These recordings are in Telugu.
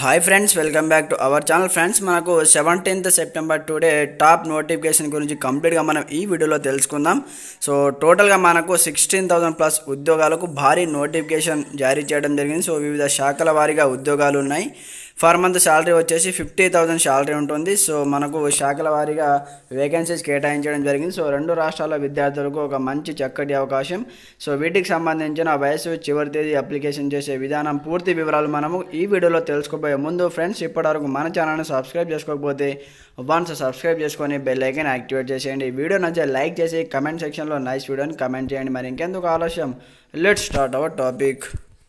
hi friends welcome back to our channel friends మనకు seventeenth September today top notification గురించి కంప్లీట్గా మనం ఈ వీడియోలో తెలుసుకుందాం సో టోటల్గా మనకు సిక్స్టీన్ థౌసండ్ ప్లస్ ఉద్యోగాలకు భారీ నోటిఫికేషన్ జారీ చేయడం జరిగింది సో వివిధ శాఖల వారీగా ఉద్యోగాలు ఉన్నాయి ఫర్ మంత్ శాలరీ వచ్చేసి ఫిఫ్టీ థౌసండ్ శాలరీ ఉంటుంది సో మనకు శాఖల వారీగా వేకెన్సీస్ కేటాయించడం జరిగింది సో రెండు రాష్ట్రాల విద్యార్థులకు ఒక మంచి చక్కటి అవకాశం సో వీటికి సంబంధించిన వయసు చివరి తేదీ అప్లికేషన్ చేసే విధానం పూర్తి వివరాలు మనము ఈ వీడియోలో తెలుసుకోబోయే ముందు ఫ్రెండ్స్ ఇప్పటివరకు మన ఛానల్ని సబ్స్క్రైబ్ చేసుకోకపోతే వన్స్ సబ్స్క్రైబ్ చేసుకొని బెల్ ఐకన్ యాక్టివేట్ చేసేయండి వీడియో నచ్చే లైక్ చేసి కమెంట్ సెక్షన్లో నైస్ వీడియోని కమెంట్ చేయండి మరి ఇంకెందుకు ఆలస్యం let start our topic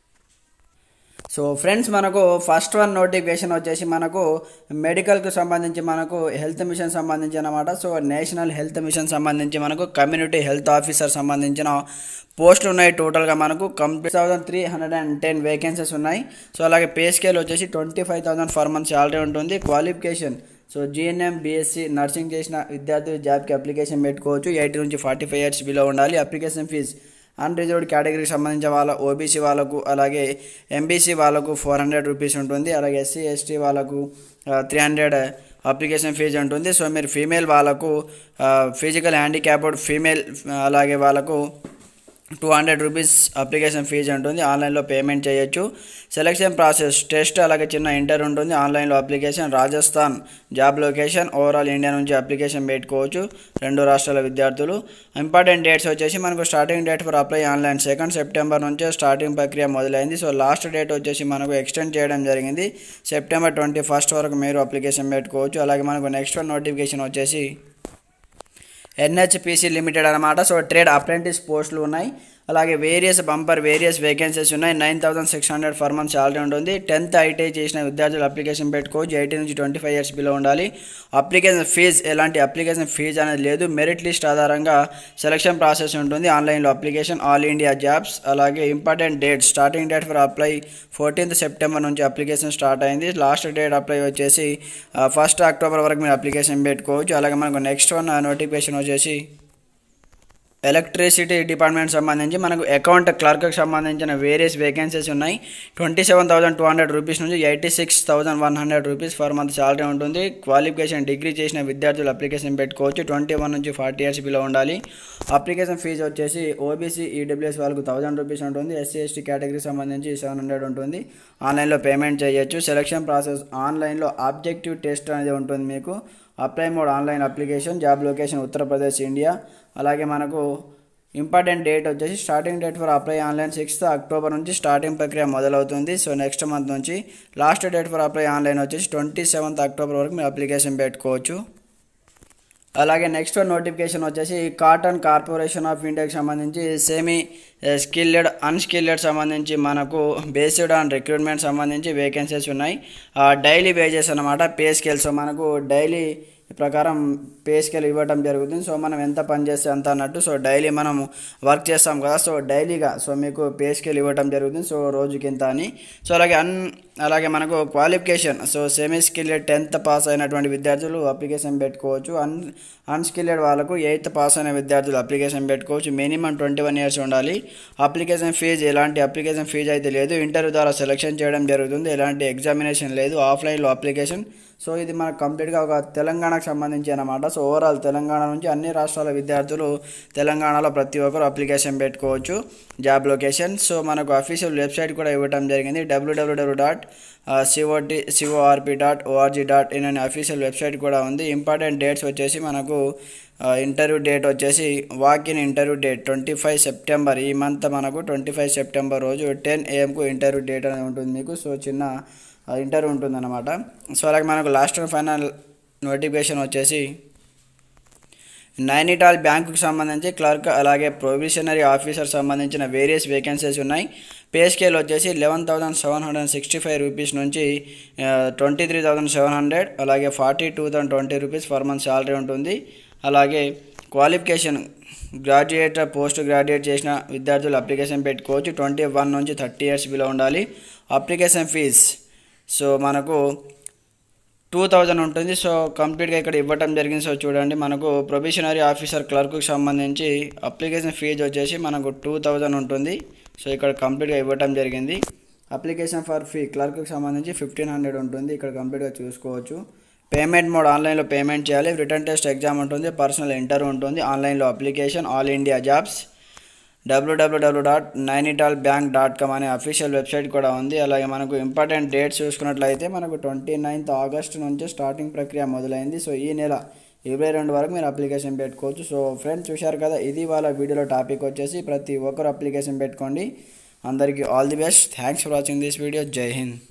so friends మనకు ఫస్ట్ వన్ నోటిఫికేషన్ వచ్చేసి మనకు మెడికల్కి సంబంధించి మనకు హెల్త్ మిషన్ సంబంధించి అనమాట సో నేషనల్ హెల్త్ మిషన్ సంబంధించి మనకు కమ్యూనిటీ హెల్త్ ఆఫీసర్ సంబంధించిన పోస్టులు ఉన్నాయి టోటల్గా మనకు complete thousand three hundred and ten vacancies ఉన్నాయి సో అలాగే పే స్కేల్ వచ్చేసి twenty five thousand for month salary ఉంటుంది qualification so GNM BSc nursing చేసిన విద్యార్థులు జాబ్కి అప్లికేషన్ పెట్టుకోవచ్చు ఎయిటీ నుంచి ఫార్టీ ఫైవ్ ఇయర్స్ బిలో ఉండాలి అప్లికేషన్ ఫీజు అన్రిజర్వ్డ్ కేటగిరీకి సంబంధించిన వాళ్ళ ఓబీసీ వాళ్ళకు అలాగే ఎంబీసీ వాళ్ళకు ఫోర్ హండ్రెడ్ రూపీస్ ఉంటుంది అలాగే ఎస్సీ ఎస్టీ వాళ్ళకు త్రీ హండ్రెడ్ అప్లికేషన్ ఫీజు ఉంటుంది సో మీరు ఫీమేల్ వాళ్ళకు ఫిజికల్ హ్యాండిక్యాప్డ్ ఫీమేల్ అలాగే వాళ్ళకు two hundred rupees application fee ఉంటుంది ఆన్లైన్లో పేమెంట్ చేయొచ్చు సెలక్షన్ ప్రాసెస్ టెస్ట్ అలాగే చిన్న ఇంటర్ ఉంటుంది ఆన్లైన్లో application Rajasthan job location overall India నుంచి అప్లికేషన్ పెట్టుకోవచ్చు రెండు రాష్ట్రాల విద్యార్థులు ఇంపార్టెంట్ డేట్స్ వచ్చేసి మనకు starting date for apply online second September నుంచే స్టార్టింగ్ ప్రక్రియ మొదలైంది సో లాస్ట్ డేట్ వచ్చేసి మనకు ఎక్స్టెండ్ చేయడం జరిగింది సెప్టెంబర్ ట్వంటీ ఫస్ట్ వరకు మీరు అప్లికేషన్ పెట్టుకోవచ్చు అలాగే మనకు నెక్స్ట్ వన్ నోటిఫికేషన్ వచ్చేసి ఎన్హెచ్పిసి లిమిటెడ్ అనమాట సో ట్రేడ్ అప్రెంటిస్ పోస్టులు ఉన్నాయి అలాగే వేరియస్ బంపర్ వేరియస్ వేకెన్సీస్ ఉన్నాయి nine thousand six hundred for month salary ఉంటుంది టెన్త్ ఐటీఐ చేసిన విద్యార్థులు అప్లికేషన్ పెట్టుకోవచ్చు ఎయిటీన్ నుంచి ట్వంటీ ఫైవ్ ఇయర్స్ బిలో ఉండాలి అప్లికేషన్ ఫీజ్ ఎలాంటి అప్లికేషన్ ఫీజ్ అనేది లేదు మెరిట్ లిస్ట్ ఆధారంగా సెలక్షన్ ప్రాసెస్ ఉంటుంది ఆన్లైన్లో అప్లికేషన్ ఆల్ ఇండియా జాబ్స్ అలాగే important date starting date for apply fourteenth September నుంచి అప్లికేషన్ స్టార్ట్ అయింది లాస్ట్ డేట్ అప్లై వచ్చేసి ఫస్ట్ అక్టోబర్ వరకు మీరు అప్లికేషన్ పెట్టుకోవచ్చు అలాగే మనకు నెక్స్ట్ వన్ నోటిఫికేషన్ వచ్చేసి ఎలక్ట్రిసిటీ డిపార్ట్మెంట్ సంబంధించి మనకు అకౌంట్ క్లర్క్కి సంబంధించిన వేరియస్ వేకెన్సీస్ ఉన్నాయి twenty seven thousand two hundred rupees నుంచి eighty six thousand one hundred rupees for month salary ఉంటుంది క్వాలిఫికేషన్ డిగ్రీ చేసిన విద్యార్థులు అప్లికేషన్ పెట్టుకోవచ్చు ట్వంటీ వన్ నుంచి ఫార్టీ ఇయర్స్ బిలో ఉండాలి అప్లికేషన్ ఫీజు వచ్చేసి ఓబీసీ ఈడబ్ల్యూఎస్ వాళ్ళకు థౌసండ్ రూపీస్ ఉంటుంది ఎస్సీ ఎస్టీ కేటగిరీ సంబంధించి సెవెన్ హండ్రెడ్ ఉంటుంది ఆన్లైన్లో పేమెంట్ చేయొచ్చు సెలక్షన్ ప్రాసెస్ ఆన్లైన్లో ఆబ్జెక్టివ్ టెస్ట్ అనేది ఉంటుంది మీకు apply mode online application job location Uttar Pradesh India అలాగే మనకు ఇంపార్టెంట్ డేట్ వచ్చేసి starting date for apply online sixth October నుంచి స్టార్టింగ్ ప్రక్రియ మొదలవుతుంది సో నెక్స్ట్ మంత్ నుంచి last date for apply online వచ్చేసి ట్వంటీ సెవెంత్ అక్టోబర్ వరకు మీరు అప్లికేషన్ పెట్టుకోవచ్చు అలాగే నెక్స్ట్ నోటిఫికేషన్ వచ్చేసి కాటన్ కార్పొరేషన్ ఆఫ్ ఇండియాకి సంబంధించి సెమీ స్కిల్డ్ అన్స్కిల్డ్ సంబంధించి మనకు బేస్డ్ ఆన్ రిక్రూట్మెంట్ సంబంధించి వేకెన్సీస్ ఉన్నాయి డైలీ వేజెస్ అనమాట పే స్కేల్స్ మనకు డైలీ ప్రకారం పే స్కేల్ ఇవ్వడం జరుగుతుంది సో మనం ఎంత పని చేస్తే అంత అన్నట్టు సో డైలీ మనం వర్క్ చేస్తాం కదా సో డైలీగా సో మీకు పే స్కేల్ ఇవ్వడం జరుగుతుంది సో రోజుకి ఇంత అని సో అలాగే అన్ అలాగే మనకు qualification so semi skilled tenth pass అయినటువంటి విద్యార్థులు అప్లికేషన్ పెట్టుకోవచ్చు అన్ అన్స్కిల్డ్ వాళ్ళకు ఎయిత్ పాస్ అయిన విద్యార్థులు అప్లికేషన్ పెట్టుకోవచ్చు మినిమం ట్వంటీ వన్ ఇయర్స్ ఉండాలి అప్లికేషన్ ఫీజు ఎలాంటి అప్లికేషన్ ఫీజు అయితే లేదు ఇంటర్వ్యూ ద్వారా సెలెక్షన్ చేయడం జరుగుతుంది ఎలాంటి ఎగ్జామినేషన్ లేదు ఆఫ్లైన్లో అప్లికేషన్ సో ఇది మనకు కంప్లీట్గా ఒక తెలంగాణకు సంబంధించి అనమాట సో ఓవరాల్ తెలంగాణ నుంచి అన్ని రాష్ట్రాల విద్యార్థులు తెలంగాణలో ప్రతి ఒక్కరు అప్లికేషన్ పెట్టుకోవచ్చు జాబ్ లొకేషన్ సో మనకు అఫీషియల్ వెబ్సైట్ కూడా ఇవ్వడం జరిగింది W W W dot C O T C O R P dot O R G dot in అనే అఫీషియల్ వెబ్సైట్ కూడా ఉంది ఇంపార్టెంట్ డేట్స్ వచ్చేసి మనకు ఇంటర్వ్యూ డేట్ వచ్చేసి walk in interview date twenty five September ఈ మంత్ మనకు ట్వంటీ ఫైవ్ సెప్టెంబర్ రోజు టెన్ ఏఎంకు ఇంటర్వ్యూ డేట్ అనేది ఉంటుంది మీకు సో చిన్న ఇంటర్వ్యూ ఉంటుందన్నమాట సో అలాగే మనకు లాస్ట్ అండ్ ఫైనల్ నోటిఫికేషన్ వచ్చేసి నైనిటాల్ బ్యాంకుకి సంబంధించి క్లర్క్ అలాగే ప్రొవిషనరీ ఆఫీసర్ సంబంధించిన వేరియస్ వేకెన్సీస్ ఉన్నాయి పే స్కేల్ వచ్చేసి eleven thousand seven hundred sixty five rupees నుంచి twenty three thousand seven hundred అలాగే forty two thousand twenty rupees per month salary ఉంటుంది అలాగే క్వాలిఫికేషన్ గ్రాడ్యుయేట్ పోస్ట్ గ్రాడ్యుయేట్ చేసిన విద్యార్థులు అప్లికేషన్ పెట్టుకోవచ్చు ట్వంటీ వన్ నుంచి థర్టీ ఇయర్స్ బిలో ఉండాలి అప్లికేషన్ ఫీజ్ సో మనకు టూ థౌజండ్ ఉంటుంది సో కంప్లీట్గా ఇక్కడ ఇవ్వటం జరిగింది సో చూడండి మనకు ప్రొబిషనరీ ఆఫీసర్ క్లర్క్కి సంబంధించి అప్లికేషన్ ఫీజు వచ్చేసి మనకు టూ థౌజండ్ ఉంటుంది సో ఇక్కడ కంప్లీట్గా ఇవ్వటం జరిగింది అప్లికేషన్ ఫర్ ఫీ క్లర్క్కి సంబంధించి ఫిఫ్టీన్ హండ్రెడ్ ఉంటుంది ఇక్కడ కంప్లీట్గా చూసుకోవచ్చు పేమెంట్ మోడ్ ఆన్లైన్లో పేమెంట్ చేయాలి రిటర్న్ టెస్ట్ ఎగ్జామ్ ఉంటుంది పర్సనల్ ఇంటర్వ్యూ ఉంటుంది ఆన్లైన్లో application all India jobs W W W dot Nainital bank dot com అనే అఫీషియల్ వెబ్సైట్ కూడా ఉంది అలాగే మనకు ఇంపార్టెంట్ డేట్స్ చూసుకున్నట్లయితే మనకు ట్వంటీ నైన్త్ ఆగస్ట్ నుంచి స్టార్టింగ్ ప్రక్రియ మొదలైంది సో ఈ నెల ఇరవై రెండు వరకు మీరు అప్లికేషన్ పెట్టుకోవచ్చు సో ఫ్రెండ్స్ చూశారు కదా ఇది వాళ్ళ వీడియోలో టాపిక్ వచ్చేసి ప్రతి ఒక్కరు అప్లికేషన్ పెట్టుకోండి అందరికీ all the best thanks for watching this video Jai Hind